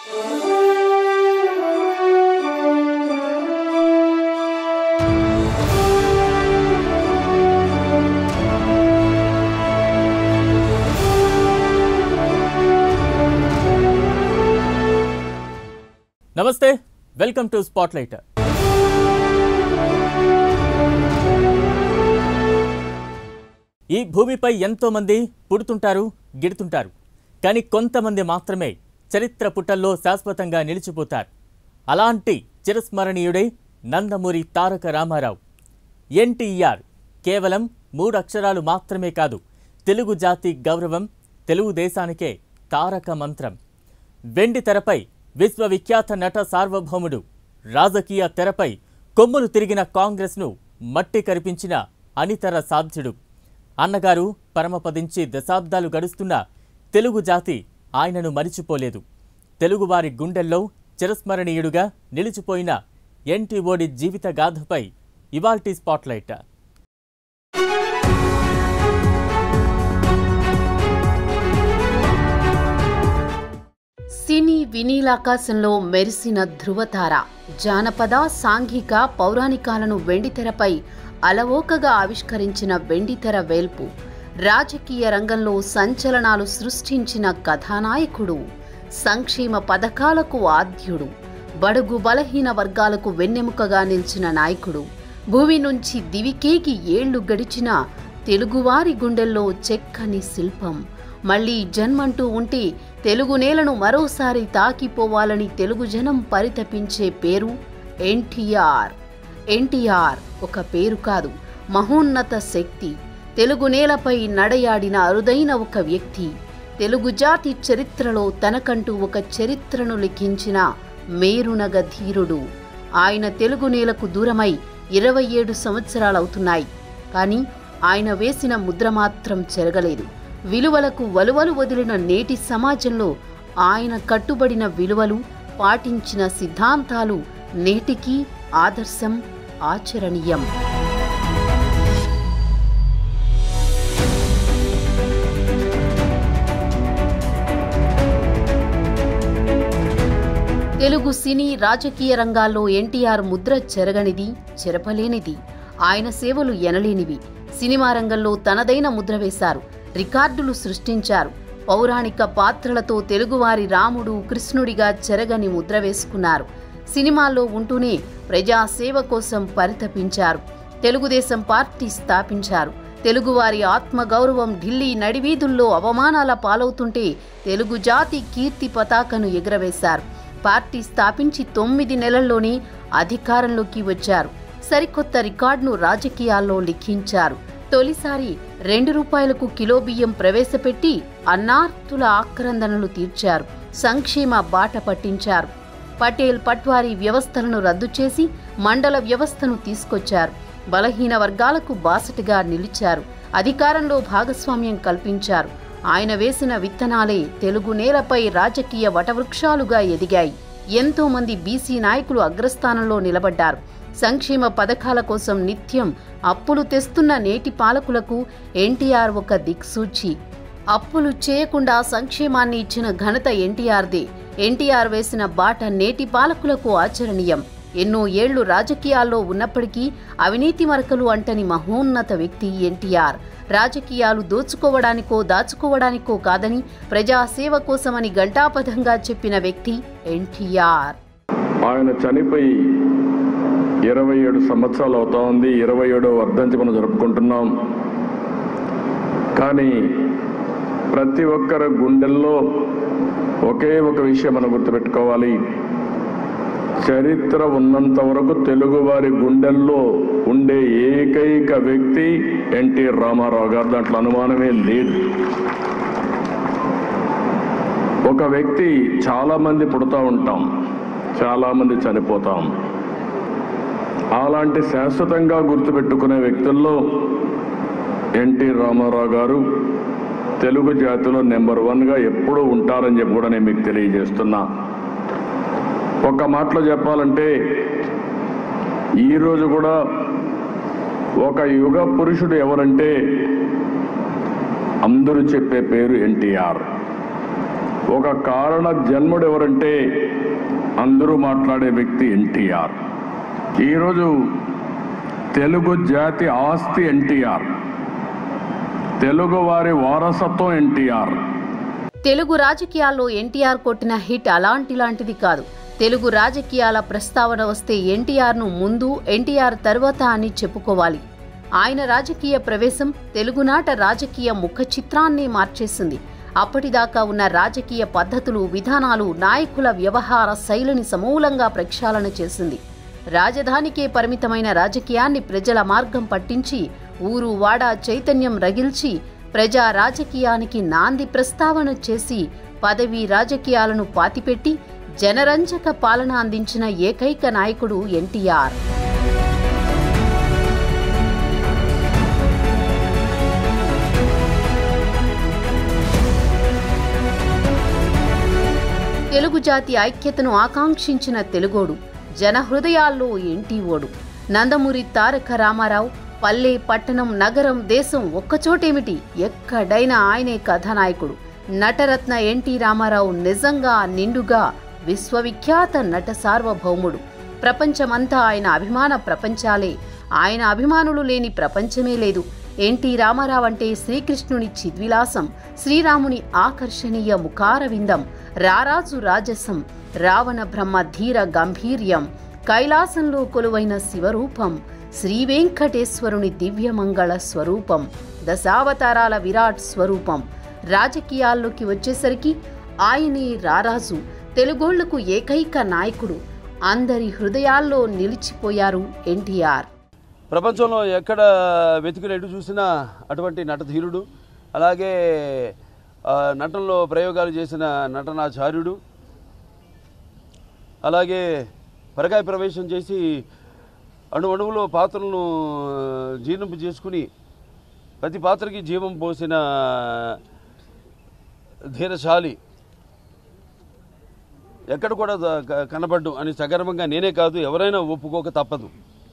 నమస్తే welcome to spotlight ఈ భూమిపై ఎంతో మంది పుడుతుంటారు గిడుతుంటారు కానీ కొంతమంది మాత్రమే చరిత్ర పుటల్లో శాశ్వతంగా నిలిచిపోతారు అలాంటి చిరస్మరణీయుడే నందమూరి తారక రామారావు ఎన్టీఆర్ కేవలం మూడు అక్షరాలు మాత్రమే కాదు తెలుగు జాతి గౌరవం తెలుగుదేశానికే తారక మంత్రం వెండి తెరపై విశ్వవిఖ్యాత నట సార్వభౌముడు రాజకీయ తెరపై కొమ్ములు తిరిగిన కాంగ్రెస్ను మట్టి కరిపించిన అనితర సాధ్యుడు అన్నగారు పరమపదించి దశాబ్దాలు గడుస్తున్న తెలుగు జాతి ఆయనను మరిచిపోలేదు తెలుగువారి గుండెల్లో చిరస్మరణీయుడుగా నిలిచిపోయిన ఎన్టీఓడి జీవిత గాథపై ఇవాల్టి స్పాట్లైట్ సినీ వినీలాకాశంలో మెరిసిన ధృవతార జానపద సాంఘిక పౌరాణికాలను వెండితెరపై అలవోకగా ఆవిష్కరించిన వెండితెర వేల్పు రాజకీయ రంగంలో సంచలనాలు సృష్టించిన కథానాయకుడు సంక్షేమ పథకాలకు ఆద్యుడు బడుగు బలహీన వర్గాలకు వెన్నెముకగా నిలిచిన నాయకుడు భూమి నుంచి దివికేకి ఏళ్లు గడిచిన తెలుగువారి గుండెల్లో చెక్కని శిల్పం మళ్ళీ జన్మంటూ ఉంటే తెలుగు నేలను మరోసారి తాకిపోవాలని తెలుగు జనం పరితపించే పేరు ఎన్టీఆర్ ఎన్టీఆర్ ఒక పేరు కాదు మహోన్నత శక్తి తెలుగు నేలపై నడయాడిన అరుదైన ఒక వ్యక్తి తెలుగు జాతి చరిత్రలో తనకంటూ ఒక చరిత్రను లిఖించిన మేరునగ ధీరుడు ఆయన తెలుగు నేలకు దూరమై ఇరవై ఏడు సంవత్సరాలవుతున్నాయి కానీ ఆయన వేసిన ముద్ర మాత్రం చెరగలేదు విలువలకు వలువలు వదిలిన నేటి సమాజంలో ఆయన కట్టుబడిన విలువలు పాటించిన సిద్ధాంతాలు నేటికీ ఆదర్శం ఆచరణీయం తెలుగు సినీ రాజకీయ రంగాల్లో ఎన్టీఆర్ ముద్ర చెరగనిది చెరపలేనిది ఆయన సేవలు ఎనలేనివి సినిమా రంగంలో తనదైన ముద్ర వేశారు రికార్డులు సృష్టించారు పౌరాణిక పాత్రలతో తెలుగువారి రాముడు కృష్ణుడిగా చెరగని ముద్ర వేసుకున్నారు సినిమాల్లో ఉంటూనే ప్రజాసేవ కోసం పరితపించారు తెలుగుదేశం పార్టీ స్థాపించారు తెలుగువారి ఆత్మగౌరవం ఢిల్లీ నడివీధుల్లో అవమానాల పాలవుతుంటే తెలుగు జాతి కీర్తి పతాకను ఎగురవేశారు పార్టీ స్థాపించి తొమ్మిది నెలల్లోనే అధికారంలోకి వచ్చారు సరికొత్త రికార్డును రాజకీయాల్లో లిఖించారు తొలిసారి రెండు రూపాయలకు కిలో బియ్యం ప్రవేశపెట్టి అన్నార్తుల ఆక్రందనలు తీర్చారు సంక్షేమ బాట పట్టించారు పటేల్ పట్వారీ వ్యవస్థలను రద్దు చేసి మండల వ్యవస్థను తీసుకొచ్చారు బలహీన వర్గాలకు బాసటగా నిలిచారు అధికారంలో భాగస్వామ్యం కల్పించారు ఆయన వేసిన విత్తనాలే తెలుగు నేలపై రాజకీయ వటవృక్షాలుగా ఎదిగాయి ఎంతో మంది బీసీ నాయకులు అగ్రస్థానంలో నిలబడ్డారు సంక్షేమ పథకాల కోసం నిత్యం అప్పులు తెస్తున్న నేటి పాలకులకు ఎన్టీఆర్ ఒక దిక్సూచి అప్పులు చేయకుండా సంక్షేమాన్ని ఇచ్చిన ఘనత ఎన్టీఆర్దే ఎన్టీఆర్ వేసిన బాట నేటి పాలకులకు ఆచరణీయం ఎన్నో ఏళ్లు రాజకీయాల్లో ఉన్నప్పటికీ అవినీతి మరకలు అంటని మహోన్నత వ్యక్తి ఎన్టీఆర్ రాజకీయాలు దోచుకోవడానికో దాచుకోవడానికో కాదని ప్రజాసేవ కోసమని ఘంటాపథంగా చెప్పిన వ్యక్తి ఎన్టీఆర్ ఆయన చనిపోయి ఇరవై ఏడు సంవత్సరాలు అవుతా ఉంది ఇరవై ఏడో వర్ధంతి మనం జరుపుకుంటున్నాం కానీ ప్రతి ఒక్కరి గుండెల్లో ఒకే ఒక విషయం మనం గుర్తుపెట్టుకోవాలి చరిత్ర ఉన్నంత వరకు తెలుగువారి గుండెల్లో ఉండే ఏకైక వ్యక్తి ఎన్టీ రామారావు గారు దాంట్లో అనుమానమే లేదు ఒక వ్యక్తి చాలా మంది పుడతా ఉంటాం చాలా మంది చనిపోతాం అలాంటి శాశ్వతంగా గుర్తుపెట్టుకునే వ్యక్తుల్లో ఎన్టీ రామారావు గారు తెలుగు జాతిలో నెంబర్ వన్గా ఎప్పుడూ ఉంటారని చెప్పి కూడా నేను మీకు తెలియజేస్తున్నా ఒక మాటలో చెప్పాలంటే ఈరోజు కూడా ఒక యుగ పురుషుడు ఎవరంటే అందరూ చెప్పే పేరు ఎన్టీఆర్ ఒక కారణ జన్ముడు ఎవరంటే అందరూ మాట్లాడే వ్యక్తి ఎన్టీఆర్ ఈరోజు తెలుగు జాతి ఆస్తి ఎన్టీఆర్ తెలుగు వారి వారసత్వం ఎన్టీఆర్ తెలుగు రాజకీయాల్లో ఎన్టీఆర్ కొట్టిన హిట్ అలాంటిలాంటిది కాదు తెలుగు రాజకీయాల ప్రస్తావన వస్తే ఎన్టీఆర్ను ముందు ఎన్టీఆర్ తర్వాత అని చెప్పుకోవాలి ఆయన రాజకీయ ప్రవేశం తెలుగునాట రాజకీయ ముఖ చిత్రాన్ని మార్చేసింది అప్పటిదాకా ఉన్న రాజకీయ పద్ధతులు విధానాలు నాయకుల వ్యవహార శైలిని సమూలంగా ప్రక్షాళన చేసింది రాజధానికే పరిమితమైన రాజకీయాన్ని ప్రజల మార్గం పట్టించి ఊరు వాడ చైతన్యం రగిల్చి ప్రజా రాజకీయానికి నాంది ప్రస్తావన చేసి పదవి రాజకీయాలను పాతిపెట్టి జనరంజక పాలన అందించిన ఏకైక నాయకుడు ఎన్టీఆర్ తెలుగు జాతి ఐక్యతను ఆకాంక్షించిన తెలుగోడు జన హృదయాల్లో ఎన్టీఓడు నందమూరి తారక రామారావు పల్లె పట్టణం నగరం దేశం ఒక్కచోటేమిటి ఎక్కడైనా ఆయనే కథానాయకుడు నటరత్న ఎన్టీ రామారావు నిజంగా నిండుగా విశ్వవిఖ్యాత నట సార్వభౌముడు ప్రపంచమంతా ఆయన అభిమాన ప్రపంచాలే ఆయన అభిమానులు లేని ప్రపంచమే లేదు ఎన్టీ రామారావు అంటే శ్రీకృష్ణుని చిద్విలాసం శ్రీరాముని ఆకర్షణీయ ముఖారవిందం రారాజు రాజసం రావణ బ్రహ్మ ధీర గంభీర్యం కైలాసంలో కొలువైన శివరూపం శ్రీ వెంకటేశ్వరుని దివ్యమంగళ స్వరూపం దశావతారాల విరాట్ స్వరూపం రాజకీయాల్లోకి వచ్చేసరికి ఆయనే రారాజు తెలుగోళ్లకు ఏకైక నాయకుడు అందరి హృదయాల్లో నిలిచిపోయారు ఎన్టీఆర్ ప్రపంచంలో ఎక్కడ వెతికిన ఎటు చూసినా అటువంటి నటధీరుడు అలాగే ఆ, నటనలో ప్రయోగాలు చేసిన నటనాచార్యుడు అలాగే పరకాయ ప్రవేశం చేసి అణు అణువులో పాత్రలను జీర్ణింపు చేసుకుని ప్రతి పాత్రకి జీవం పోసిన ధీరశాలి ఎక్కడ కూడా ద- క- కనబడ్డు అని సగర్వంగా నేనే కాదు ఎవరైనా ఒప్పుకోక తప్పదు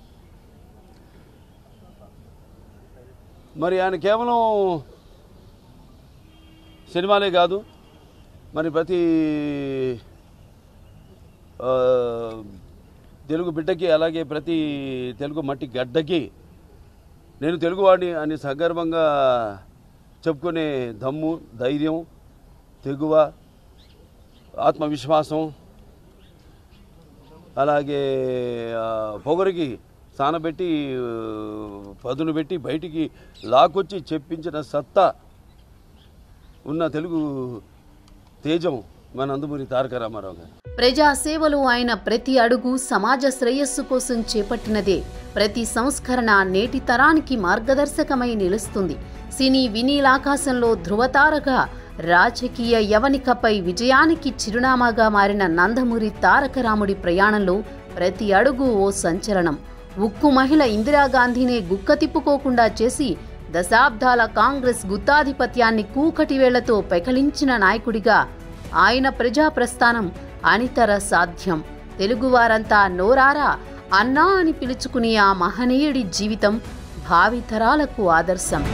మరి ఆయన కేవలం సినిమాలే కాదు మరి ప్రతి ఆ, తెలుగు బిడ్డకి అలాగే ప్రతి తెలుగు మట్టి గడ్డకి నేను తెలుగువాడిని అని సగర్వంగా చెప్పుకునే దమ్ము ధైర్యం తెగువ ఆత్మవిశ్వాసం అలాగే ఆ, పొగరికి సానబెట్టి ఆ, పదును పెట్టి బయటికి లాకొచ్చి చెప్పించిన సత్తా ఉన్న తెలుగు తేజం మన నందమూరి తారక రామారావు గారు ప్రజా సేవలు ఆయన ప్రతి అడుగు సమాజ శ్రేయస్సు కోసం చేపట్టినదే ప్రతి సంస్కరణ నేటి తరానికి మార్గదర్శకమై నిలుస్తుంది సినీ వినీలాకాశంలో ధృవతారగా రాజకీయ యవనికపై విజయానికి చిరునామాగా మారిన నందమూరి తారకరాముడి ప్రయాణంలో ప్రతి అడుగు ఓ సంచలనం ఉక్కు మహిళ ఇందిరాగాంధీనే గుక్క తిప్పుకోకుండా చేసి దశాబ్దాల కాంగ్రెస్ గుత్తాధిపత్యాన్ని కూకటి వేళ్లతో పెకలించిన నాయకుడిగా ఆయన ప్రజా ప్రస్థానం అనితర సాధ్యం తెలుగువారంతా నోరారా అన్నా అని పిలుచుకునే ఆ మహనీయుడి జీవితం భావితరాలకు ఆదర్శం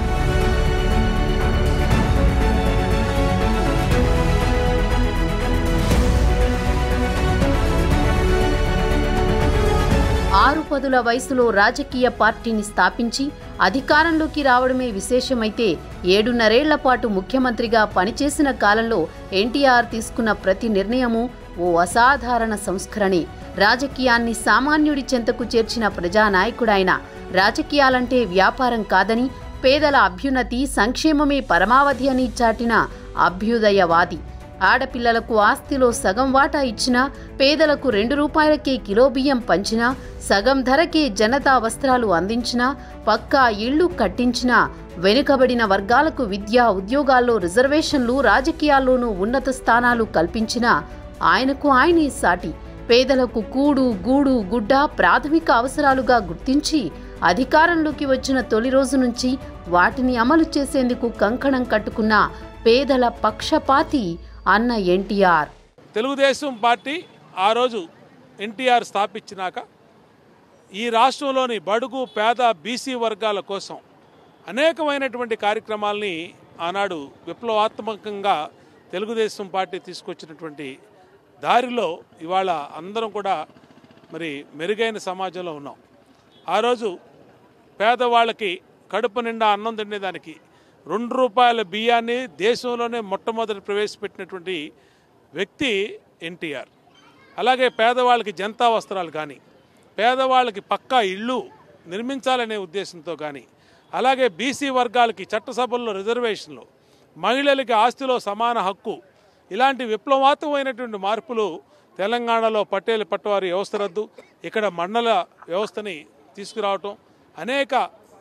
ఆరు పదుల వయసులో రాజకీయ పార్టీని స్థాపించి అధికారంలోకి రావడమే విశేషమైతే ఏడున్నరేళ్ల పాటు ముఖ్యమంత్రిగా పనిచేసిన కాలంలో ఎన్టీఆర్ తీసుకున్న ప్రతి నిర్ణయము ఓ అసాధారణ సంస్కరణే రాజకీయాన్ని సామాన్యుడి చెంతకు చేర్చిన ప్రజానాయకుడాయన రాజకీయాలంటే వ్యాపారం కాదని పేదల అభ్యున్నతి సంక్షేమమే పరమావధి అని చాటిన అభ్యుదయవాది ఆడపిల్లలకు ఆస్తిలో సగం వాటా ఇచ్చినా పేదలకు రెండు రూపాయలకే కిలో బియ్యం పంచినా సగం ధరకే జనతా వస్త్రాలు అందించినా పక్కా ఇళ్లు కట్టించినా వెనుకబడిన వర్గాలకు విద్యా ఉద్యోగాల్లో రిజర్వేషన్లు రాజకీయాల్లోనూ ఉన్నత స్థానాలు కల్పించినా ఆయనకు ఆయనే సాటి పేదలకు కూడు గూడు గుడ్డ ప్రాథమిక అవసరాలుగా గుర్తించి అధికారంలోకి వచ్చిన తొలి రోజు నుంచి వాటిని అమలు చేసేందుకు కంకణం కట్టుకున్న పేదల పక్షపాతి అన్న ఎన్టీఆర్ తెలుగుదేశం పార్టీ ఆ రోజు ఎన్టీఆర్ స్థాపించినాక ఈ రాష్ట్రంలోని బడుగు పేద బీసీ వర్గాల కోసం అనేకమైనటువంటి కార్యక్రమాల్ని ఆనాడు విప్లవాత్మకంగా తెలుగుదేశం పార్టీ తీసుకొచ్చినటువంటి దారిలో ఇవాళ అందరం కూడా మరి మెరుగైన సమాజంలో ఉన్నాం ఆ రోజు పేదవాళ్ళకి కడుపు నిండా అన్నం తినేదానికి రెండు రూపాయల బియ్యాన్ని దేశంలోనే మొట్టమొదటి ప్రవేశపెట్టినటువంటి వ్యక్తి ఎన్టీఆర్ అలాగే పేదవాళ్ళకి జనతా వస్త్రాలు కానీ పేదవాళ్ళకి పక్కా ఇళ్ళు నిర్మించాలనే ఉద్దేశంతో కానీ అలాగే బీసీ వర్గాలకి చట్టసభల్లో రిజర్వేషన్లు మహిళలకి ఆస్తిలో సమాన హక్కు ఇలాంటి విప్లవాత్మకమైనటువంటి మార్పులు తెలంగాణలో పటేల్ పట్టువారి వ్యవస్థ రద్దు ఇక్కడ మండల వ్యవస్థని తీసుకురావటం అనేక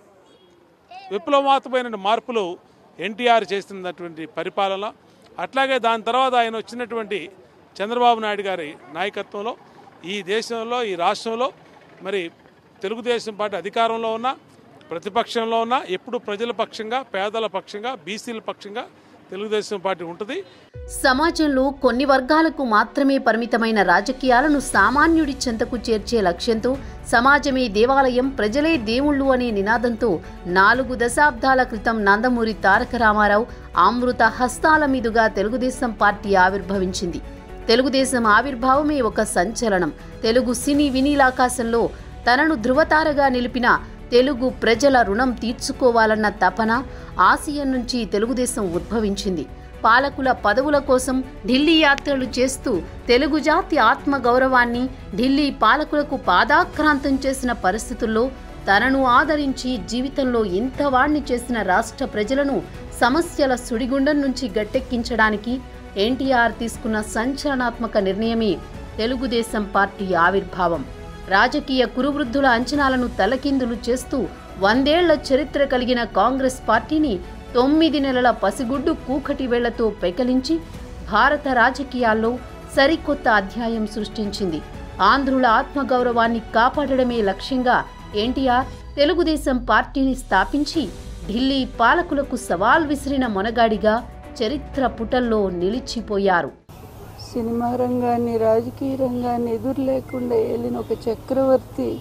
విప్లవాత్మకమైన మార్పులు ఎన్టీఆర్ చేస్తున్నటువంటి పరిపాలన అట్లాగే దాని తర్వాత ఆయన వచ్చినటువంటి చంద్రబాబు నాయుడు గారి నాయకత్వంలో ఈ దేశంలో ఈ రాష్ట్రంలో మరి తెలుగుదేశం పార్టీ అధికారంలో ఉన్న ప్రతిపక్షంలో ఉన్న ఎప్పుడు ప్రజల పక్షంగా పేదల పక్షంగా బీసీల పక్షంగా తెలుగుదేశం పార్టీ ఉంటుంది సమాజంలో కొన్ని వర్గాలకు మాత్రమే పరిమితమైన రాజకీయాలను సామాన్యుడి చెంతకు చేర్చే లక్ష్యంతో సమాజమే దేవాలయం ప్రజలే దేవుళ్ళు అనే నినాదంతో నాలుగు దశాబ్దాల క్రితం నందమూరి తారక రామారావు అమృత హస్తాల మీదుగా తెలుగుదేశం పార్టీ ఆవిర్భవించింది తెలుగుదేశం ఆవిర్భావమే ఒక సంచలనం తెలుగు సినీ వినీలాకాశంలో తనను ధృవతారగా నిలిపిన తెలుగు ప్రజల రుణం తీర్చుకోవాలన్న తపన ఆసియా నుంచి తెలుగుదేశం ఉద్భవించింది పాలకుల పదవుల కోసం ఢిల్లీ యాత్రలు చేస్తూ తెలుగు జాతి ఆత్మ గౌరవాన్ని ఢిల్లీ పాలకులకు పాదాక్రాంతం చేసిన పరిస్థితుల్లో తనను ఆదరించి జీవితంలో ఇంతవాణ్ణి చేసిన రాష్ట్ర ప్రజలను సమస్యల సుడిగుండం నుంచి గట్టెక్కించడానికి ఎన్టీఆర్ తీసుకున్న సంచలనాత్మక నిర్ణయమే తెలుగుదేశం పార్టీ ఆవిర్భావం రాజకీయ కురువృద్ధుల అంచనాలను తలకిందులు చేస్తూ వందేళ్ల చరిత్ర కలిగిన కాంగ్రెస్ పార్టీని తొమ్మిది నెలల పసిగుడ్డు కూకటి వేళ్లతో పెకలించి భారత రాజకీయాల్లో సరికొత్త అధ్యాయం సృష్టించింది ఆంధ్రుల ఆత్మగౌరవాన్ని కాపాడడమే లక్ష్యంగా ఎన్టీఆర్ తెలుగుదేశం పార్టీని స్థాపించి ఢిల్లీ పాలకులకు సవాల్ విసిరిన మొనగాడిగా చరిత్ర పుటల్లో నిలిచిపోయారు సినిమా రంగాన్ని రాజకీయ రంగాన్ని ఎదురు లేకుండా ఏలిన ఒక చక్రవర్తి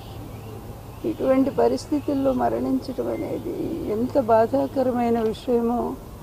ఇటువంటి పరిస్థితుల్లో మరణించడం అనేది ఎంత బాధాకరమైన విషయమో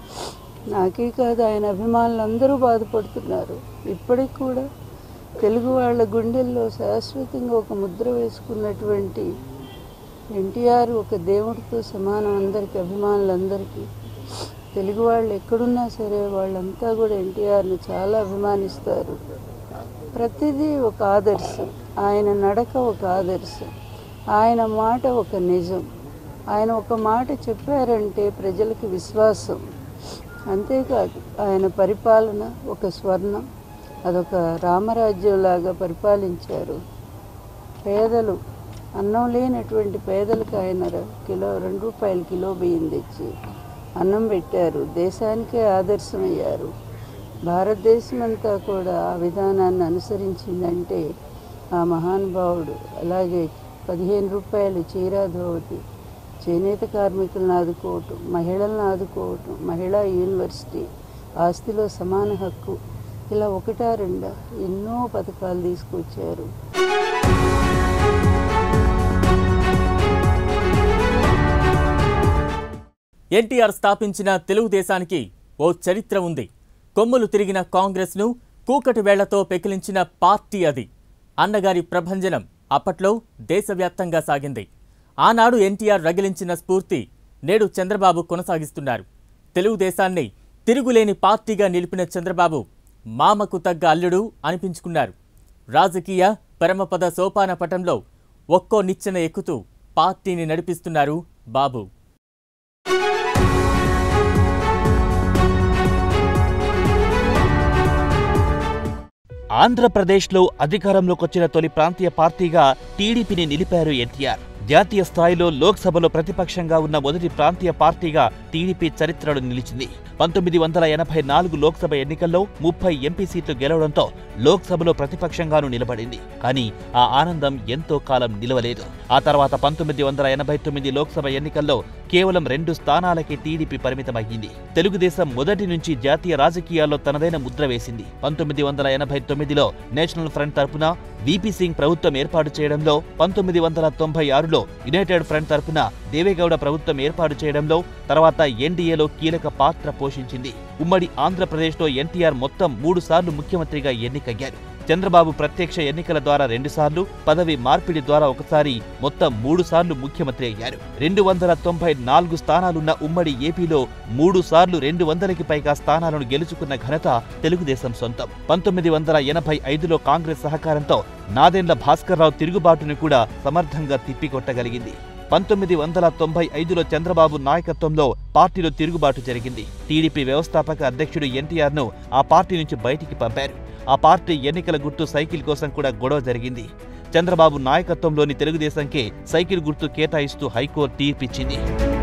నాకే కాదు ఆయన అభిమానులు అందరూ బాధపడుతున్నారు ఇప్పటికి కూడా తెలుగు వాళ్ళ గుండెల్లో శాశ్వతంగా ఒక ముద్ర వేసుకున్నటువంటి ఎన్టీఆర్ ఒక దేవుడితో సమానం అందరికీ అభిమానులందరికీ తెలుగు వాళ్ళు ఎక్కడున్నా సరే వాళ్ళంతా కూడా ఎన్టీఆర్ని చాలా అభిమానిస్తారు ప్రతిదీ ఒక ఆదర్శం ఆయన నడక ఒక ఆదర్శం ఆయన మాట ఒక నిజం ఆయన ఒక మాట చెప్పారంటే ప్రజలకి విశ్వాసం అంతేకాదు ఆయన పరిపాలన ఒక స్వర్ణం అదొక రామరాజ్యంలాగా పరిపాలించారు పేదలు అన్నం లేనటువంటి పేదలకు ఆయన ర- కిలో రెండు రూపాయల కిలో బియ్యం తెచ్చి అన్నం పెట్టారు దేశానికే ఆదర్శమయ్యారు భారతదేశం అంతా కూడా ఆ విధానాన్ని అనుసరించిందంటే ఆ మహానుభావుడు అలాగే పదిహేను రూపాయలు చీరా ధోవతి చేనేత కార్మికులను ఆదుకోవటం మహిళలను ఆదుకోవటం మహిళా యూనివర్సిటీ ఆస్తిలో సమాన హక్కు ఇలా ఒకటా రెండా ఎన్నో పథకాలు తీసుకొచ్చారు ఎన్టీఆర్ స్థాపించిన తెలుగుదేశానికి ఓ చరిత్ర ఉంది కొమ్ములు తిరిగిన కాంగ్రెస్ను కూకటి వేళ్లతో పెకిలించిన పార్టీ అది అన్నగారి ప్రభంజనం అప్పట్లో దేశవ్యాప్తంగా సాగింది ఆనాడు ఎన్టీఆర్ రగిలించిన స్ఫూర్తి నేడు చంద్రబాబు కొనసాగిస్తున్నారు తెలుగుదేశాన్ని తిరుగులేని పార్టీగా నిలిపిన చంద్రబాబు మామకు తగ్గ అల్లుడు అనిపించుకున్నారు రాజకీయ పరమపద సోపాన పటంలో ఒక్కో నిచ్చెన ఎక్కుతూ పార్టీని నడిపిస్తున్నారు బాబు ఆంధ్రప్రదేశ్లో అధికారంలోకి వచ్చిన తొలి ప్రాంతీయ పార్టీగా టీడీపీని నిలిపారు ఎన్టీఆర్ జాతీయ స్థాయిలో లోక్సభలో ప్రతిపక్షంగా ఉన్న మొదటి ప్రాంతీయ పార్టీగా టీడీపీ చరిత్రలో నిలిచింది పంతొమ్మిది వందల ఎనభై నాలుగు లోక్సభ ఎన్నికల్లో ముప్పై ఎంపీ సీట్లు గెలవడంతో లోక్సభలో ప్రతిపక్షంగానూ నిలబడింది కానీ ఆ ఆనందం ఎంతో కాలం నిలవలేదు ఆ తర్వాత పంతొమ్మిది వందల ఎనభై తొమ్మిది లోక్సభ ఎన్నికల్లో కేవలం రెండు స్థానాలకే టీడీపీ పరిమితమయ్యింది తెలుగుదేశం మొదటి నుంచి జాతీయ రాజకీయాల్లో తనదైన ముద్ర వేసింది పంతొమ్మిది వందల ఎనభై తొమ్మిదిలో నేషనల్ ఫ్రంట్ తరపున విపి సింగ్ ప్రభుత్వం ఏర్పాటు చేయడంలో పంతొమ్మిది వందల తొంభై ఆరులో యునైటెడ్ ఫ్రంట్ తరపున దేవేగౌడ ప్రభుత్వం ఏర్పాటు చేయడంలో తర్వాత ఎన్డీఏలో కీలక పాత్ర పోషించింది ఉమ్మడి ఆంధ్రప్రదేశ్లో ఎన్టీఆర్ మొత్తం మూడు సార్లు ముఖ్యమంత్రిగా ఎన్నికయ్యారు చంద్రబాబు ప్రత్యక్ష ఎన్నికల ద్వారా రెండుసార్లు పదవి మార్పిడి ద్వారా ఒకసారి మొత్తం మూడు సార్లు ముఖ్యమంత్రి అయ్యారు రెండు వందల తొంభై నాలుగు స్థానాలున్న ఉమ్మడి ఏపీలో మూడు సార్లు రెండు వందలకి పైగా స్థానాలను గెలుచుకున్న ఘనత తెలుగుదేశం సొంతం పంతొమ్మిది వందల ఎనభై ఐదులో కాంగ్రెస్ సహకారంతో నాదెండ్ల భాస్కర్రావు తిరుగుబాటును కూడా సమర్థంగా తిప్పికొట్టగలిగింది పంతొమ్మిది వందల తొంభై ఐదులో చంద్రబాబు నాయకత్వంలో పార్టీలో తిరుగుబాటు జరిగింది టీడీపీ వ్యవస్థాపక అధ్యక్షుడు ఎన్టీఆర్ ను ఆ పార్టీ నుంచి బయటికి పంపారు ఆ పార్టీ ఎన్నికల గుర్తు సైకిల్ కోసం కూడా గొడవ జరిగింది చంద్రబాబు నాయకత్వంలోని తెలుగుదేశంకే సైకిల్ గుర్తు కేటాయిస్తూ హైకోర్టు తీర్పిచ్చింది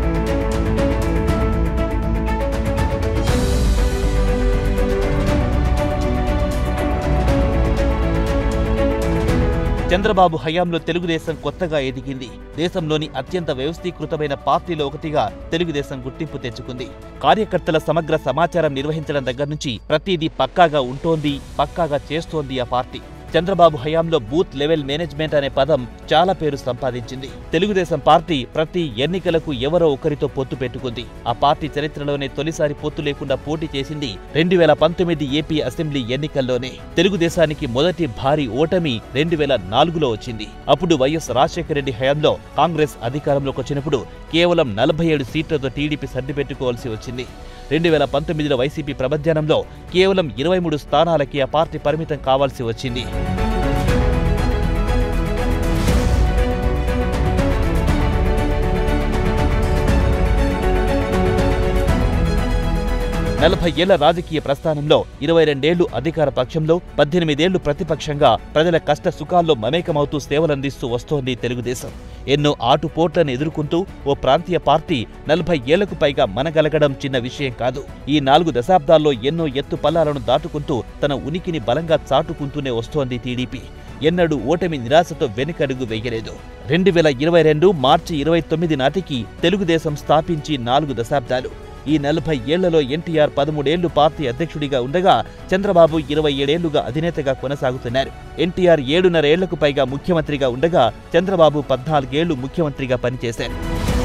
చంద్రబాబు హయాంలో తెలుగుదేశం కొత్తగా ఎదిగింది దేశంలోని అత్యంత వ్యవస్థీకృతమైన పార్టీలో ఒకటిగా తెలుగుదేశం గుర్తింపు తెచ్చుకుంది కార్యకర్తల సమగ్ర సమాచారం నిర్వహించడం దగ్గర నుంచి ప్రతిదీ పక్కాగా ఉంటోంది పక్కాగా చేస్తోంది ఆ పార్టీ చంద్రబాబు హయాంలో బూత్ లెవెల్ మేనేజ్మెంట్ అనే పదం చాలా పేరు సంపాదించింది తెలుగుదేశం పార్టీ ప్రతి ఎన్నికలకు ఎవరో ఒకరితో పొత్తు పెట్టుకుంది ఆ పార్టీ చరిత్రలోనే తొలిసారి పొత్తు లేకుండా పోటీ చేసింది రెండు వేల పంతొమ్మిది ఏపీ అసెంబ్లీ ఎన్నికల్లోనే తెలుగుదేశానికి మొదటి భారీ ఓటమి రెండు వేల నాలుగులో వచ్చింది అప్పుడు వైఎస్ రాజశేఖర రెడ్డి హయాంలో కాంగ్రెస్ అధికారంలోకి వచ్చినప్పుడు కేవలం నలభై ఏడు సీట్లతో టీడీపీ సర్దిపెట్టుకోవాల్సి వచ్చింది రెండు వేల పంతొమ్మిదిలో వైసీపీ ప్రభధ్యానంలో కేవలం ఇరవై మూడు స్థానాలకి ఆ పార్టీ పరిమితం కావాల్సి వచ్చింది నలభై ఏళ్ల రాజకీయ ప్రస్థానంలో ఇరవై రెండేళ్లు అధికార పక్షంలో పద్దెనిమిదేళ్లు ప్రతిపక్షంగా ప్రజల కష్ట సుఖాల్లో మమేకమవుతూ సేవలందిస్తూ వస్తోంది తెలుగుదేశం ఎన్నో ఆటుపోట్లను ఎదుర్కొంటూ ఓ ప్రాంతీయ పార్టీ నలభై ఏళ్లకు పైగా మనగలగడం చిన్న విషయం కాదు ఈ నాలుగు దశాబ్దాల్లో ఎన్నో ఎత్తు పల్లాలను దాటుకుంటూ తన ఉనికిని బలంగా చాటుకుంటూనే వస్తోంది టీడీపీ ఎన్నడూ ఓటమి నిరాశతో వెనుకడుగు వేయలేదు రెండు వేల ఇరవై రెండు మార్చి ఇరవై తొమ్మిది నాటికి తెలుగుదేశం స్థాపించి నాలుగు దశాబ్దాలు ఈ నలభై ఏళ్లలో ఎన్టీఆర్ పదమూడేళ్లు పార్టీ అధ్యక్షుడిగా ఉండగా చంద్రబాబు ఇరవై ఏడేళ్లుగా అధినేతగా కొనసాగుతున్నారు ఎన్టీఆర్ ఏడున్నరేళ్లకు పైగా ముఖ్యమంత్రిగా ఉండగా చంద్రబాబు పద్నాలుగేళ్లు ముఖ్యమంత్రిగా పనిచేశారు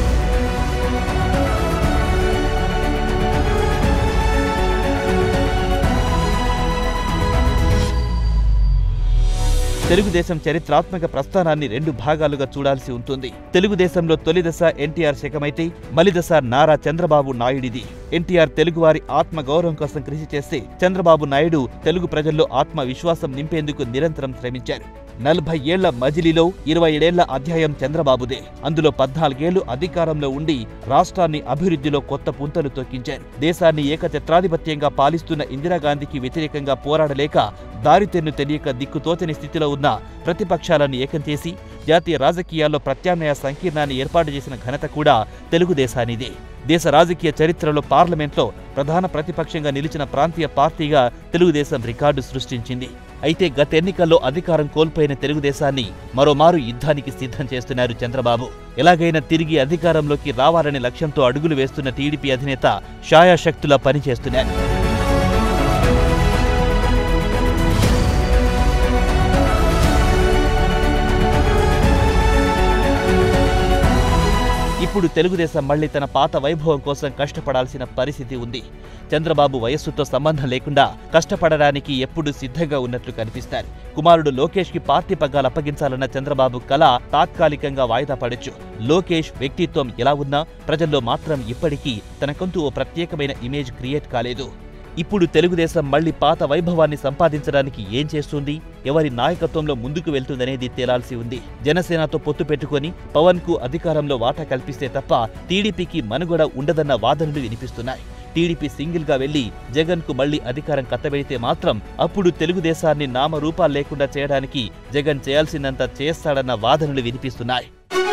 తెలుగుదేశం చరిత్రాత్మక ప్రస్థానాన్ని రెండు భాగాలుగా చూడాల్సి ఉంటుంది తెలుగుదేశంలో తొలి దశ ఎన్టీఆర్ శకమైతే మలిదశ నారా చంద్రబాబు నాయుడిది ఎన్టీఆర్ తెలుగువారి ఆత్మ గౌరవం కోసం కృషి చేస్తే చంద్రబాబు నాయుడు తెలుగు ప్రజల్లో ఆత్మ విశ్వాసం నింపేందుకు నిరంతరం శ్రమించారు నలభై ఏళ్ల మజిలీలో ఇరవై ఏడేళ్ల అధ్యాయం చంద్రబాబుదే అందులో పద్నాలుగేళ్లు అధికారంలో ఉండి రాష్ట్రాన్ని అభివృద్ధిలో కొత్త పుంతలు తొక్కించారు దేశాన్ని ఏకఛత్రాధిపత్యంగా పాలిస్తున్న ఇందిరాగాంధీకి వ్యతిరేకంగా పోరాడలేక దారితెన్ను తెలియక దిక్కుతోచని స్థితిలో ఉన్న ప్రతిపక్షాలను ఏకం చేసి జాతీయ రాజకీయాల్లో ప్రత్యామ్నాయ సంకీర్ణాన్ని ఏర్పాటు చేసిన ఘనత కూడా తెలుగుదేశానిదే దేశ రాజకీయ చరిత్రలో పార్లమెంట్లో ప్రధాన ప్రతిపక్షంగా నిలిచిన ప్రాంతీయ పార్టీగా తెలుగుదేశం రికార్డు సృష్టించింది అయితే గత ఎన్నికల్లో అధికారం కోల్పోయిన తెలుగుదేశాన్ని మరోమారు యుద్ధానికి సిద్ధం చేస్తున్నారు చంద్రబాబు ఎలాగైనా తిరిగి అధికారంలోకి రావాలనే లక్ష్యంతో అడుగులు వేస్తున్న టీడీపీ అధినేత షాయాశక్తులా పనిచేస్తున్నారు ఇప్పుడు తెలుగుదేశం మళ్లీ తన పాత వైభవం కోసం కష్టపడాల్సిన పరిస్థితి ఉంది చంద్రబాబు వయస్సుతో సంబంధం లేకుండా కష్టపడడానికి ఎప్పుడు సిద్ధంగా ఉన్నట్లు కనిపిస్తారు కుమారుడు లోకేష్ కి పార్టీ పగ్గాలు అప్పగించాలన్న చంద్రబాబు కళ తాత్కాలికంగా వాయిదా పడొచ్చు లోకేష్ వ్యక్తిత్వం ఎలా ఉన్నా ప్రజల్లో మాత్రం ఇప్పటికీ తనకంటూ ఓ ప్రత్యేకమైన ఇమేజ్ క్రియేట్ కాలేదు ఇప్పుడు తెలుగుదేశం మళ్లీ పాత వైభవాన్ని సంపాదించడానికి ఏం చేస్తుంది ఎవరి నాయకత్వంలో ముందుకు వెళ్తుందనేది తేలాల్సి ఉంది జనసేనతో పొత్తు పెట్టుకొని పవన్ కు అధికారంలో వాటా కల్పిస్తే తప్ప టీడీపీకి మనుగడ ఉండదన్న వాదనలు వినిపిస్తున్నాయి టీడీపీ సింగిల్ గా వెళ్లి జగన్ కు మళ్లీ అధికారం కట్టబెడితే మాత్రం అప్పుడు తెలుగుదేశాన్ని నామరూపాలు లేకుండా చేయడానికి జగన్ చేయాల్సిందంత చేస్తాడన్న వాదనలు వినిపిస్తున్నాయి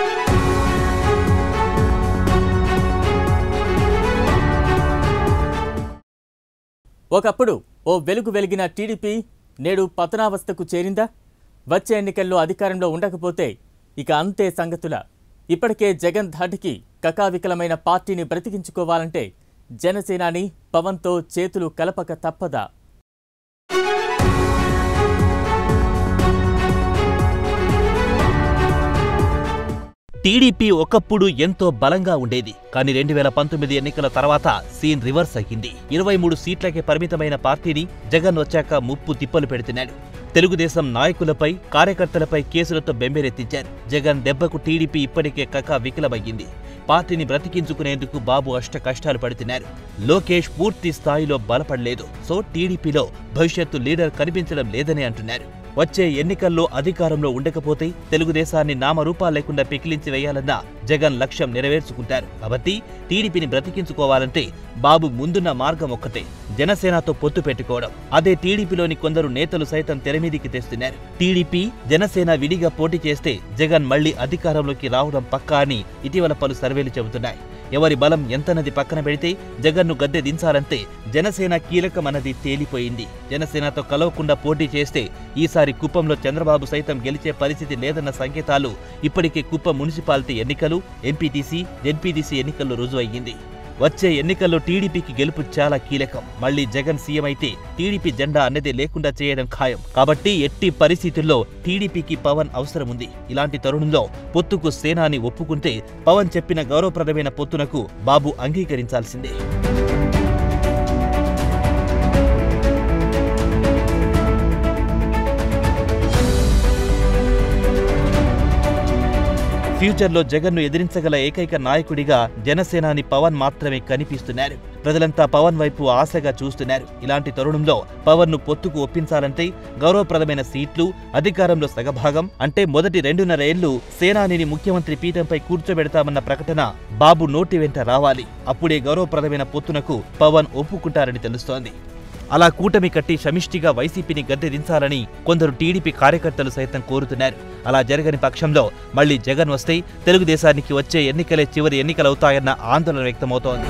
ఒకప్పుడు ఓ వెలుగు వెలిగిన టీడీపీ నేడు పతనావస్థకు చేరిందా వచ్చే ఎన్నికల్లో అధికారంలో ఉండకపోతే ఇక అంతే సంగతుల ఇప్పటికే జగన్ ధాటికి కకావికలమైన పార్టీని బ్రతికించుకోవాలంటే జనసేనాని పవన్తో చేతులు కలపక తప్పదా టీడీపీ ఒకప్పుడు ఎంతో బలంగా ఉండేది కానీ రెండు వేల పంతొమ్మిది ఎన్నికల తర్వాత సీన్ రివర్స్ అయ్యింది ఇరవై మూడు సీట్లకే పరిమితమైన పార్టీని జగన్ వచ్చాక ముప్పు తిప్పలు పెడుతున్నాడు తెలుగుదేశం నాయకులపై కార్యకర్తలపై కేసులతో బెంబేరెత్తించారు జగన్ దెబ్బకు టీడీపీ ఇప్పటికే కక వికలమయ్యింది పార్టీని బ్రతికించుకునేందుకు బాబు అష్ట కష్టాలు పడుతున్నారు లోకేష్ పూర్తి స్థాయిలో బలపడలేదు సో టీడీపీలో భవిష్యత్తు లీడర్ కనిపించడం లేదని అంటున్నారు వచ్చే ఎన్నికల్లో అధికారంలో ఉండకపోతే తెలుగుదేశాన్ని నామరూపాలు లేకుండా పెకిలించి వేయాలన్న జగన్ లక్ష్యం నెరవేర్చుకుంటారు కాబట్టి టీడీపీని బ్రతికించుకోవాలంటే బాబు ముందున్న మార్గం ఒక్కటే జనసేనతో పొత్తు పెట్టుకోవడం అదే టీడీపీలోని కొందరు నేతలు సైతం తెరమీదికి తెస్తున్నారు టీడీపీ జనసేన విడిగా పోటీ చేస్తే జగన్ మళ్లీ అధికారంలోకి రావడం పక్కా అని ఇటీవల పలు సర్వేలు చెబుతున్నాయి ఎవరి బలం ఎంతనది పక్కన పెడితే జగన్ను గద్దె దించాలంటే జనసేన కీలకమన్నది తేలిపోయింది జనసేనతో కలవకుండా పోటీ చేస్తే ఈసారి కుప్పంలో చంద్రబాబు సైతం గెలిచే పరిస్థితి లేదన్న సంకేతాలు ఇప్పటికే కుప్పం మున్సిపాలిటీ ఎన్నికలు ఎంపీటీసీ జెడ్పీటీసీ ఎన్నికల్లో రుజువయ్యింది వచ్చే ఎన్నికల్లో టీడీపీకి గెలుపు చాలా కీలకం మళ్లీ జగన్ సీఎం అయితే టీడీపీ జెండా అన్నదే లేకుండా చేయడం ఖాయం కాబట్టి ఎట్టి పరిస్థితుల్లో టీడీపీకి పవన్ అవసరం ఉంది ఇలాంటి తరుణంలో పొత్తుకు సేనాని ఒప్పుకుంటే పవన్ చెప్పిన గౌరవప్రదమైన పొత్తునకు బాబు అంగీకరించాల్సిందే ఫ్యూచర్లో జగన్ను ఎదిరించగల ఏకైక నాయకుడిగా జనసేనాని పవన్ మాత్రమే కనిపిస్తున్నారు ప్రజలంతా పవన్ వైపు ఆశగా చూస్తున్నారు ఇలాంటి తరుణంలో పవన్ ను పొత్తుకు ఒప్పించాలంటే గౌరవప్రదమైన సీట్లు అధికారంలో సగభాగం అంటే మొదటి రెండున్నర ఏళ్లు సేనానిని ముఖ్యమంత్రి పీఠంపై కూర్చోబెడతామన్న ప్రకటన బాబు నోటి వెంట రావాలి అప్పుడే గౌరవప్రదమైన పొత్తునకు పవన్ ఒప్పుకుంటారని తెలుస్తోంది అలా కూటమి కట్టి సమిష్టిగా వైసీపీని గద్దె దించాలని కొందరు టీడీపీ కార్యకర్తలు సైతం కోరుతున్నారు అలా జరగని పక్షంలో మళ్లీ జగన్ వస్తే తెలుగుదేశానికి వచ్చే ఎన్నికలే చివరి ఎన్నికలవుతాయన్న ఆందోళన వ్యక్తమవుతోంది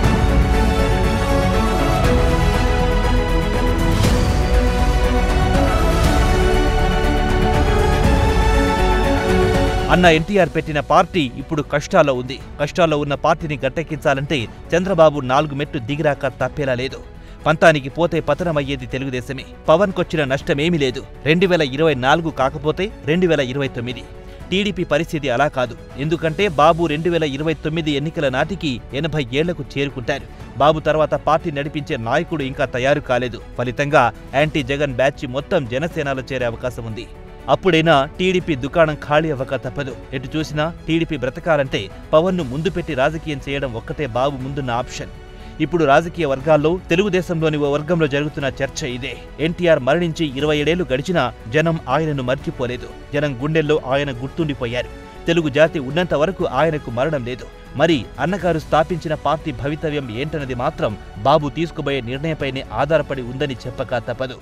అన్న ఎన్టీఆర్ పెట్టిన పార్టీ ఇప్పుడు కష్టాల్లో ఉంది కష్టాల్లో ఉన్న పార్టీని గట్టెక్కించాలంటే చంద్రబాబు నాలుగు మెట్టు దిగిరాక తప్పేలా లేదు పంతానికి పోతే పతనమయ్యేది తెలుగుదేశమే పవన్ కొచ్చిన నష్టమేమీ లేదు రెండు వేల ఇరవై నాలుగు కాకపోతే రెండు వేల ఇరవై తొమ్మిది టీడీపీ పరిస్థితి అలా కాదు ఎందుకంటే బాబు రెండు వేల ఇరవై తొమ్మిది ఎన్నికల నాటికి ఎనభై ఏళ్లకు చేరుకుంటారు బాబు తర్వాత పార్టీ నడిపించే నాయకుడు ఇంకా తయారు కాలేదు ఫలితంగా యాంటీ జగన్ బ్యాచ్ మొత్తం జనసేనలో చేరే అవకాశం ఉంది అప్పుడైనా టీడీపీ దుకాణం ఖాళీ అవ్వక తప్పదు ఎటు చూసినా టీడీపీ బ్రతకాలంటే పవన్ను ముందు పెట్టి రాజకీయం చేయడం ఒక్కటే బాబు ముందున్న ఆప్షన్ ఇప్పుడు రాజకీయ వర్గాల్లో తెలుగుదేశంలోని ఓ వర్గంలో జరుగుతున్న చర్చ ఇదే ఎన్టీఆర్ మరణించి ఇరవై ఏడేళ్లు గడిచినా జనం ఆయనను మర్చిపోలేదు జనం గుండెల్లో ఆయన గుర్తుండిపోయారు తెలుగు జాతి ఉన్నంత వరకు ఆయనకు మరణం లేదు మరి అన్నగారు స్థాపించిన పార్టీ భవితవ్యం ఏంటన్నది మాత్రం బాబు తీసుకుపోయే నిర్ణయంపైనే ఆధారపడి ఉందని చెప్పక తప్పదు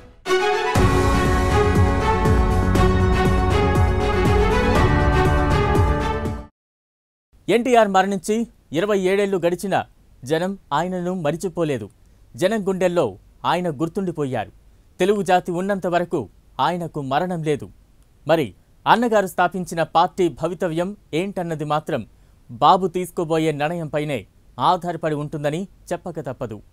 ఎన్టీఆర్ మరణించి ఇరవై ఏడేళ్లు గడిచిన జనం ఆయనను మరిచిపోలేదు జనం గుండెల్లో ఆయన గుర్తుండిపోయారు తెలుగు జాతి ఉన్నంత వరకు ఆయనకు మరణం లేదు మరి అన్నగారు స్థాపించిన పార్టీ భవితవ్యం ఏంటన్నది మాత్రం బాబు తీసుకోబోయే నిర్ణయంపైనే ఆధారపడి ఉంటుందని చెప్పక తప్పదు